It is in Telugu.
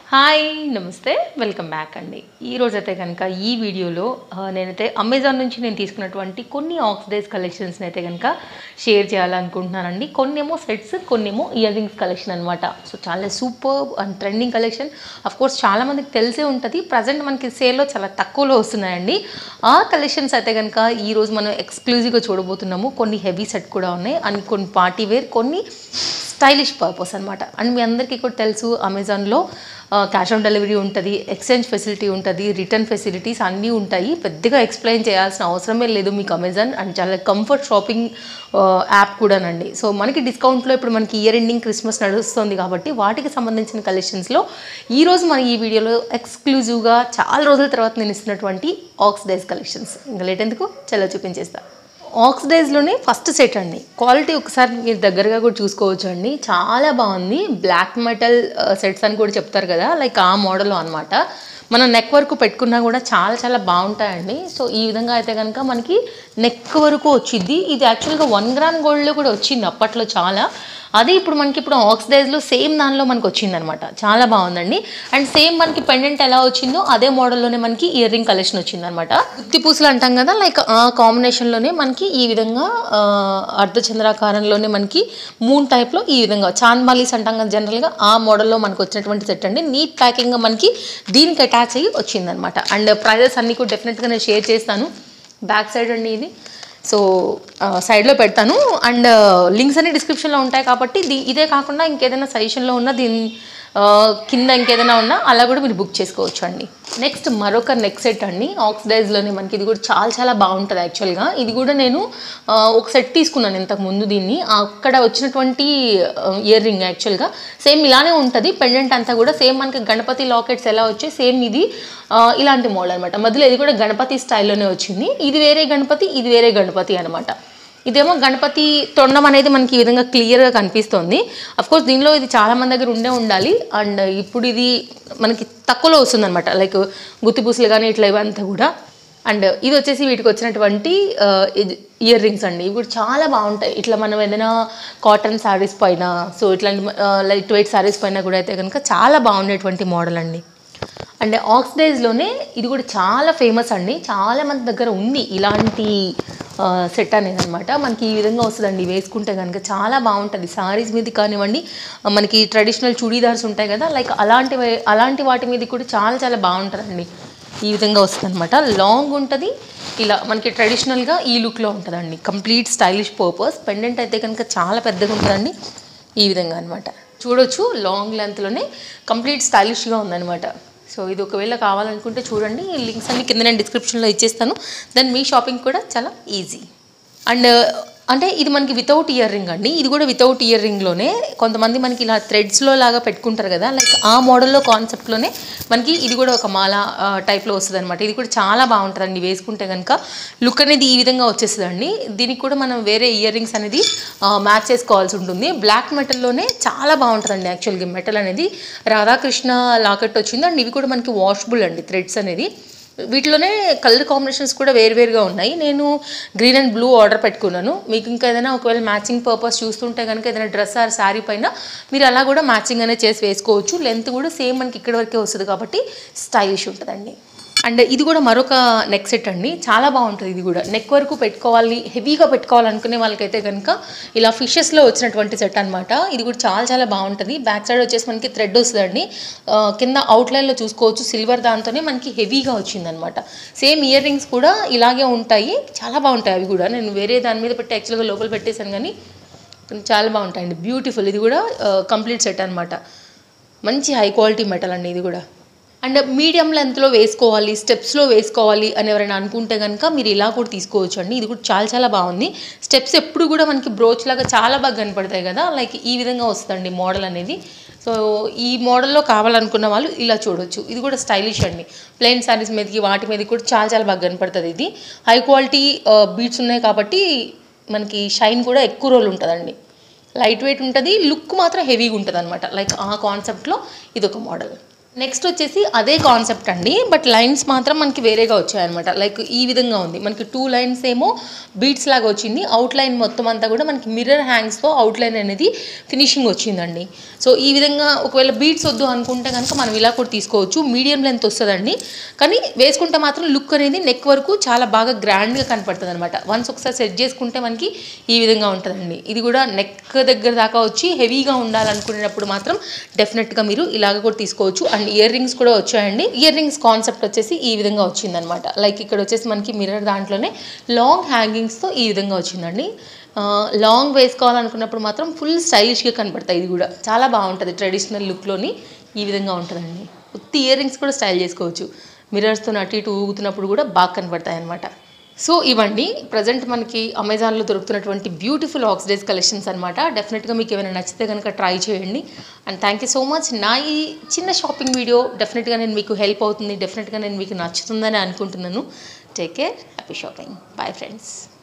హాయ్ నమస్తే వెల్కమ్ బ్యాక్ అండి ఈ రోజైతే కనుక ఈ వీడియోలో ఆ, నేనైతే అమెజాన్ నుంచి నేను తీసుకున్నటువంటి కొన్ని ఆక్సిడైజ్ కలెక్షన్స్ని అయితే కనుక షేర్ చేయాలనుకుంటున్నానండి కొన్ని ఏమో సెట్స్ కొన్ని ఏమో ఇయర్ రింగ్స్ కలెక్షన్ అనమాట సో చాలా super and trending collection of course చాలా మందికి తెలిసే ఉంటుంది ప్రజెంట్ మనకి సేల్లో చాలా తక్కువలో వస్తున్నాయండి ఆ కలెక్షన్స్ అయితే కనుక ఈ రోజు మనం ఎక్స్క్లూజివ్గా చూడబోతున్నాము కొన్ని హెవీ సెట్ కూడా ఉన్నాయి అండ్ కొన్ని పార్టీ వేర్ కొన్ని స్టైలిష్ పర్పస్ అనమాట అండ్ మీ అందరికీ కూడా తెలుసు అమెజాన్లో క్యాష్ ఆన్ డెలివరీ ఉంటుంది ఎక్స్చేంజ్ ఫెసిలిటీ ఉంటుంది రిటర్న్ ఫెసిలిటీస్ అన్నీ ఉంటాయి పెద్దగా ఎక్స్ప్లెయిన్ చేయాల్సిన అవసరమే లేదు మీకు అమెజాన్ అండ్ చాలా కంఫర్ట్ షాపింగ్ యాప్ కూడానండి సో మనకి డిస్కౌంట్లో ఇప్పుడు మనకి ఇయర్ ఎండింగ్ క్రిస్మస్ నడుస్తుంది కాబట్టి వాటికి సంబంధించిన కలెక్షన్స్లో ఈరోజు మన ఈ వీడియోలో ఎక్స్క్లూజివ్గా చాలా రోజుల తర్వాత నేను ఇస్తున్నటువంటి ఆక్సిడైజ్ కలెక్షన్స్ ఇంకా లేట్ ఎందుకు చాలా చూపించేస్తాను ఆక్సిడైజ్లోనే ఫస్ట్ సెట్ అండి క్వాలిటీ ఒకసారి మీరు దగ్గరగా కూడా చూసుకోవచ్చు అండి చాలా బాగుంది బ్లాక్ మెటల్ సెట్స్ అని కూడా చెప్తారు కదా లైక్ ఆ మోడల్ అనమాట మనం నెక్ వరకు పెట్టుకున్నా కూడా చాలా చాలా బాగుంటాయండి సో ఈ విధంగా అయితే కనుక మనకి నెక్ వరకు వచ్చింది ఇది యాక్చువల్గా వన్ గ్రామ్ గోల్డ్లో కూడా వచ్చింది అప్పట్లో చాలా అదే ఇప్పుడు మనకి ఇప్పుడు ఆక్సిడైజ్లో సేమ్ దానిలో మనకి వచ్చిందనమాట చాలా బాగుందండి అండ్ సేమ్ మనకి పెండెంట్ ఎలా వచ్చిందో అదే మోడల్లోనే మనకి ఇయర్ రింగ్ కలెక్షన్ వచ్చిందనమాట గుత్తి పూసలు అంటాం కదా లైక్ ఆ కాంబినేషన్లోనే మనకి ఈ విధంగా ఆ, అర్ధచంద్రాకారంలోనే మనకి మూన్ టైప్లో ఈ విధంగా చాంద్మాలీస్ అంటాం కదా జనరల్గా ఆ మోడల్లో మనకు వచ్చినటువంటి సెట్ అండి నీట్ ప్యాకింగ్గా మనకి దీనికి అటాచ్ అయ్యి వచ్చిందనమాట అండ్ ప్రైజెస్ అన్నీ కూడా డెఫినెట్గా నేను షేర్ చేస్తాను బ్యాక్ సైడ్ అండి ఇది సో సైడ్లో పెడతాను అండ్ లింక్స్ అన్ని డిస్క్రిప్షన్లో ఉంటాయి కాబట్టి దీ ఇదే కాకుండా ఇంకేదైనా సజెషన్లో ఉన్న దీని ఆ, కింద ఇంకేదైనా ఉన్నా అలా కూడా మీరు బుక్ చేసుకోవచ్చు అండి నెక్స్ట్ మరొక నెక్ సెట్ అండి ఆక్సిడైజ్లోనే మనకి ఇది కూడా చాలా చాలా బాగుంటుంది యాక్చువల్గా ఇది కూడా నేను ఆ, ఒక సెట్ తీసుకున్నాను ఇంతకు ముందు దీన్ని అక్కడ వచ్చినటువంటి ఇయర్ రింగ్ యాక్చువల్గా సేమ్ ఇలానే ఉంటుంది పెండెంట్ అంతా కూడా సేమ్ మనకి గణపతి లాకెట్స్ ఎలా వచ్చాయి సేమ్ ఇది ఆ, ఇలాంటి మోడల్ అనమాట మధ్యలో ఇది కూడా గణపతి స్టైల్లోనే వచ్చింది ఇది వేరే గణపతి ఇది వేరే గణపతి అనమాట ఇదేమో గణపతి తొండం అనేది మనకి ఈ విధంగా క్లియర్గా కనిపిస్తుంది కోర్స్ దీనిలో ఇది చాలా మంది దగ్గర ఉండే ఉండాలి అండ్ ఇప్పుడు ఇది మనకి తక్కువలో వస్తుంది అనమాట లైక్ గుత్తిపూసలు కానీ ఇట్లా ఇవంతా కూడా అండ్ ఇది వచ్చేసి వీటికి వచ్చినటువంటి ఇయర్ రింగ్స్ అండి ఇవి కూడా చాలా బాగుంటాయి ఇట్లా మనం ఏదైనా కాటన్ శారీస్ పైన సో ఇట్లాంటి లైట్ వెయిట్ శారీస్ పైన కూడా అయితే కనుక చాలా బాగుండేటువంటి మోడల్ అండి అండ్ ఆక్సిడైజ్లోనే ఇది కూడా చాలా ఫేమస్ అండి చాలా మంది దగ్గర ఉంది ఇలాంటి సెట్ అనేది అనమాట మనకి ఈ విధంగా వస్తుందండి వేసుకుంటే కనుక చాలా బాగుంటుంది సారీస్ మీద కానివ్వండి ఆ, మనకి ట్రెడిషనల్ చుడీదార్స్ ఉంటాయి కదా లైక్ అలాంటి అలాంటి వాటి మీద కూడా చాలా చాలా బాగుంటుందండి ఈ విధంగా వస్తుంది అనమాట లాంగ్ ఉంటుంది ఇలా మనకి ట్రెడిషనల్గా ఈ లుక్లో ఉంటుందండి కంప్లీట్ స్టైలిష్ పర్పస్ పెండెంట్ అయితే కనుక చాలా పెద్దగా ఉంటుందండి ఈ విధంగా అనమాట చూడొచ్చు లాంగ్ లెంత్లోనే కంప్లీట్ స్టైలిష్గా ఉందన్నమాట సో ఇది ఒకవేళ కావాలనుకుంటే చూడండి ఈ లింక్స్ అన్ని కింద నేను డిస్క్రిప్షన్లో ఇచ్చేస్తాను దెన్ మీ షాపింగ్ కూడా చాలా ఈజీ అండ్ అంటే ఇది మనకి వితౌట్ ఇయర్ రింగ్ అండి ఇది కూడా వితౌట్ ఇయర్ రింగ్లోనే కొంతమంది మనకి ఇలా థ్రెడ్స్లో లాగా పెట్టుకుంటారు కదా లైక్ ఆ మోడల్లో కాన్సెప్ట్లోనే మనకి ఇది కూడా ఒక మాల టైప్లో వస్తుంది అనమాట ఇది కూడా చాలా బాగుంటుందండి వేసుకుంటే కనుక లుక్ అనేది ఈ విధంగా వచ్చేస్తుందండి దీనికి కూడా మనం వేరే ఇయర్ రింగ్స్ అనేది మ్యాచ్ చేసుకోవాల్సి ఉంటుంది బ్లాక్ మెటల్లోనే చాలా బాగుంటుందండి యాక్చువల్గా మెటల్ అనేది రాధాకృష్ణ లాకెట్ వచ్చింది అండ్ ఇవి కూడా మనకి వాషబుల్ అండి థ్రెడ్స్ అనేది వీటిలోనే కలర్ కాంబినేషన్స్ కూడా వేరువేరుగా ఉన్నాయి నేను గ్రీన్ అండ్ బ్లూ ఆర్డర్ పెట్టుకున్నాను మీకు ఇంకా ఏదైనా ఒకవేళ మ్యాచింగ్ పర్పస్ చూస్తుంటే కనుక ఏదైనా డ్రెస్ ఆర్ శారీ పైన మీరు అలా కూడా మ్యాచింగ్ అనేది చేసి వేసుకోవచ్చు లెంత్ కూడా సేమ్ మనకి ఇక్కడ వరకే వస్తుంది కాబట్టి స్టైలిష్ ఉంటుందండి అండ్ ఇది కూడా మరొక నెక్ సెట్ అండి చాలా బాగుంటుంది ఇది కూడా నెక్ వరకు పెట్టుకోవాలి హెవీగా పెట్టుకోవాలనుకునే వాళ్ళకైతే కనుక ఇలా ఫిషెస్లో వచ్చినటువంటి సెట్ అనమాట ఇది కూడా చాలా చాలా బాగుంటుంది బ్యాక్ సైడ్ వచ్చేసి మనకి థ్రెడ్ వస్తుందండి ఆ, కింద అవుట్లైన్లో చూసుకోవచ్చు సిల్వర్ దాంతోనే మనకి హెవీగా వచ్చిందనమాట సేమ్ ఇయర్ రింగ్స్ కూడా ఇలాగే ఉంటాయి చాలా బాగుంటాయి అవి కూడా నేను వేరే దాని మీద పెట్టి యాక్చువల్గా లోపల పెట్టేశాను కానీ చాలా బాగుంటాయండి బ్యూటిఫుల్ ఇది కూడా కంప్లీట్ సెట్ అనమాట మంచి హై క్వాలిటీ మెటల్ అండి ఇది కూడా అండ్ మీడియం లెంత్లో వేసుకోవాలి స్టెప్స్లో వేసుకోవాలి అని ఎవరైనా అనుకుంటే కనుక మీరు ఇలా కూడా తీసుకోవచ్చు అండి ఇది కూడా చాలా చాలా బాగుంది స్టెప్స్ ఎప్పుడు కూడా మనకి బ్రోచ్ లాగా చాలా బాగా కనపడతాయి కదా లైక్ ఈ విధంగా వస్తుందండి మోడల్ అనేది సో ఈ మోడల్లో కావాలనుకున్న వాళ్ళు ఇలా చూడొచ్చు ఇది కూడా స్టైలిష్ అండి ప్లెయిన్ శారీస్ మీదకి వాటి మీదకి కూడా చాలా చాలా బాగా కనపడుతుంది ఇది హై క్వాలిటీ బీట్స్ ఉన్నాయి కాబట్టి మనకి షైన్ కూడా ఎక్కువ రోజులు ఉంటుందండి లైట్ వెయిట్ ఉంటుంది లుక్ మాత్రం హెవీగా ఉంటుంది అనమాట లైక్ ఆ కాన్సెప్ట్లో ఇది ఒక మోడల్ నెక్స్ట్ వచ్చేసి అదే కాన్సెప్ట్ అండి బట్ లైన్స్ మాత్రం మనకి వేరేగా వచ్చాయన్నమాట లైక్ ఈ విధంగా ఉంది మనకి టూ లైన్స్ ఏమో బీట్స్ లాగా వచ్చింది అవుట్ లైన్ మొత్తం అంతా కూడా మనకి మిర్రర్ హ్యాంగ్స్తో అవుట్ లైన్ అనేది ఫినిషింగ్ వచ్చిందండి సో ఈ విధంగా ఒకవేళ బీట్స్ వద్దు అనుకుంటే కనుక మనం ఇలా కూడా తీసుకోవచ్చు మీడియం లెంత్ వస్తుందండి కానీ వేసుకుంటే మాత్రం లుక్ అనేది నెక్ వరకు చాలా బాగా గ్రాండ్గా కనపడుతుంది అనమాట వన్స్ ఒకసారి సెట్ చేసుకుంటే మనకి ఈ విధంగా ఉంటుందండి ఇది కూడా నెక్ దగ్గర దాకా వచ్చి హెవీగా ఉండాలనుకునేటప్పుడు మాత్రం డెఫినెట్గా మీరు ఇలాగ కూడా తీసుకోవచ్చు అండ్ ఇయర్ రింగ్స్ కూడా వచ్చాయండి ఇయర్ రింగ్స్ కాన్సెప్ట్ వచ్చేసి ఈ విధంగా వచ్చిందనమాట లైక్ ఇక్కడ వచ్చేసి మనకి మిర్రర్ దాంట్లోనే లాంగ్ హ్యాంగింగ్స్తో ఈ విధంగా వచ్చిందండి ఆ, లాంగ్ వేసుకోవాలనుకున్నప్పుడు మాత్రం ఫుల్ స్టైలిష్గా కనపడతాయి ఇది కూడా చాలా బాగుంటుంది ట్రెడిషనల్ లుక్లోని ఈ విధంగా ఉంటుందండి ఉత్తి ఇయర్ రింగ్స్ కూడా స్టైల్ చేసుకోవచ్చు మిర్రర్స్తో అటు ఇటు ఊగుతున్నప్పుడు కూడా బాగా కనపడతాయి అనమాట సో ఇవండి ప్రజెంట్ మనకి అమెజాన్లో దొరుకుతున్నటువంటి బ్యూటిఫుల్ ఆక్సిడైజ్ కలెక్షన్స్ అనమాట డెఫినెట్గా మీకు ఏమైనా నచ్చితే కనుక ట్రై చేయండి and thank you so much నా ఈ చిన్న షాపింగ్ వీడియో డెఫినెట్గా నేను మీకు హెల్ప్ అవుతుంది డెఫినెట్గా నేను మీకు నచ్చుతుందని అనుకుంటున్నాను take care happy shopping bye friends